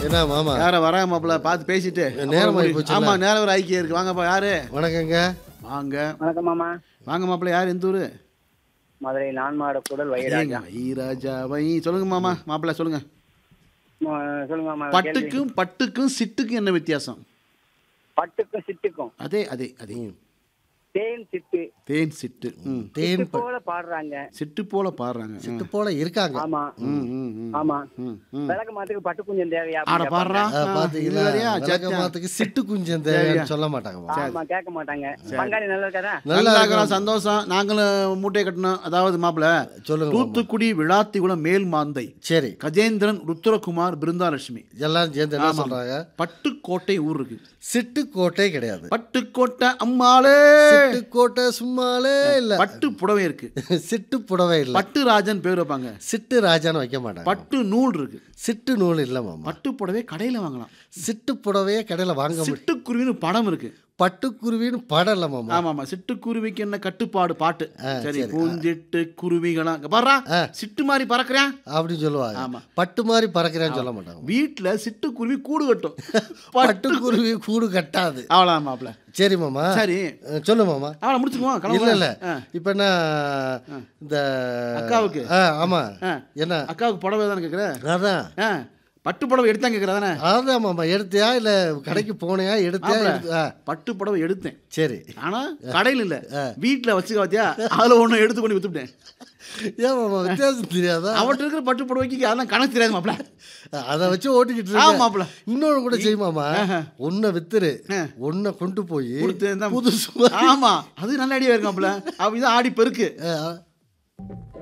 என்ன மாமா யார வராங்க மாப்பிள்ள பார்த்து பேசிட்டு நேரம் ஆகி அப்புறம் போச்சுல்ல. ஆமா நேரம் ஒரு ஐக்கியம் இருக்கு வாங்கப்பா யாரு வணக்கங்க வாங்க வணக்கம் மாமா வாங்க மாப்பிள்ள யார் எந்த ஊரு மதுரை நான்மாட கூடல் வைராஜா ஈராஜா வை சொல்லுங்க மாமா மாப்பிள்ள சொல்லுங்க ம- சொல்லுங்க மாமா கேள்வி. பட்டுக்கும் பட்டுக்கும் சிட்டுக்கும் என்ன வித்தியாசம் பட்டுக்கும் சிட்டுக்கும் அதே அதே அதே தேன் சிட்டு தேன் சிட்டு ம் தேன் சிட்டு போல பாடுறாங்க சிட்டு போல பாடுறாங்க சிட்டு போல இருக்காங்க ஆமா ம், ம், ம். ஆமா ம், ம். விளக்கு மாத்துக்கு பட்டு குஞ்சம் தேவையா ஆட அப்படின்னு பாடுறா ஆ, பாத்தீங்களா இல்லையா விளக்கமாத்துக்கு சிட்டு குஞ்சம் தேவைன்னு சொல்ல மாட்டாங்க கேட்பாங்க. ஆமா கேட்க மாட்டாங்க பங்காளி நல்லா இருக்காரா நல்லா நல்லா இருக்கிறோம் சந்தோஷம் நாங்களும் மூட்டை கட்டணும் அதாவது மாப்பிள்ள சொல்லுங்க மாமா. தூத்துக்குடி விழாத்திகுளம் மேல் மாந்தை சரி கஜேந்திரன் ருத்ரகுமார் பிருந்தாலட்சுமி எல்லாரும் சேர்ந்து என்ன சொல்றாங்க பட்டுக்கோட்டை ஊர் இருக்கு சிட்டுக்கோட்டை கிடையாது பட்டுக்கோட்டை அம்மாளே சிட்டுக்கோட்டை சும்மாலே இல்ல பட்டு புடவை இருக்கு சிட்டு புடவை இல்ல பட்டு ராஜன் பேர் வைப்பாங்க சிட்டு ராஜான்னு வைக்க மாட்டாங்க பட்டு நூல் இருக்கு சிட்டு நூல் இல்ல மாமா பட்டு புடவை கடையில வாங்கலாம் சிட்டு புடவையே கடையில வாங்க முடியும் சிட்டுக்குருவின்னு படம் இருக்கு பட்டுக்குருவின்னு படம் இல்ல மாமா ஆமா ஆமா சிட்டுக்குருவிக்கு என்ன கட்டுப்பாடு பாட்டு சரி பூஞ்சிட்டு குருவிகளா இங்க பாடுறா சிட்டு மாதிரி பறக்குறேன் அப்படின்னு சொல்லுவாங்க ஆமா. பட்டு மாதிரி பறக்கிறேன்னு சொல்ல மாட்டாங்க வீட்டுல சிட்டுக்குருவி கூடு கட்டும் பட்டுக்குருவி கூடு கட்டாது அவ்வளோ மாப்பிள்ள சரி மாமா சரி அஹ், சொல்லு மாமா அவளை முடிச்சுக்குவோம் இல்ல கிளம்புவோம். இல்ல ஆ. இப்ப என்ன இந்த அக்காவுக்கு? ஆ, ஆமா ஆ. என்ன அக்காவுக்கு புடவை தானே கேட்குற அதான் ஆ பட்டு புடவை எடுத்தாங்க கேட்குற தானே அதான் மாமா எடுத்தியா இல்ல கடைக்கு போனியா எடுத்தியா மாப்பிள. எடுத்து- ஆ, பட்டு புடவை எடுத்தேன் சரி ஆனா கடையில் இல்ல வீட்டுல வச்சுக்க பார்த்தியா அதுல ஒண்ணு எடுத்து கொண்டு வித்துட்டேன் ஏன் மாமா வித்தியாசம் தெரியாதா அவன்கிட்ட இருக்கிற பட்டு புடவைக்கு அதெல்லாம் கணக்கு தெரியாது மாப்பிள்ள அதை வச்சு ஓட்டிக்கிட்டு ஆ, இருக்க மாப்பிள. இன்னொரு கூட செய்யுமாமா ஒன்ன வித்துரு ஒன்ன கொண்டு போய் கொடுத்து தான் புதுசு ஆமா அது நல்ல ஐடியா இருக்கு மாப்பிள்ள அப்ப இது ஆடி பெருக்கு ஆ,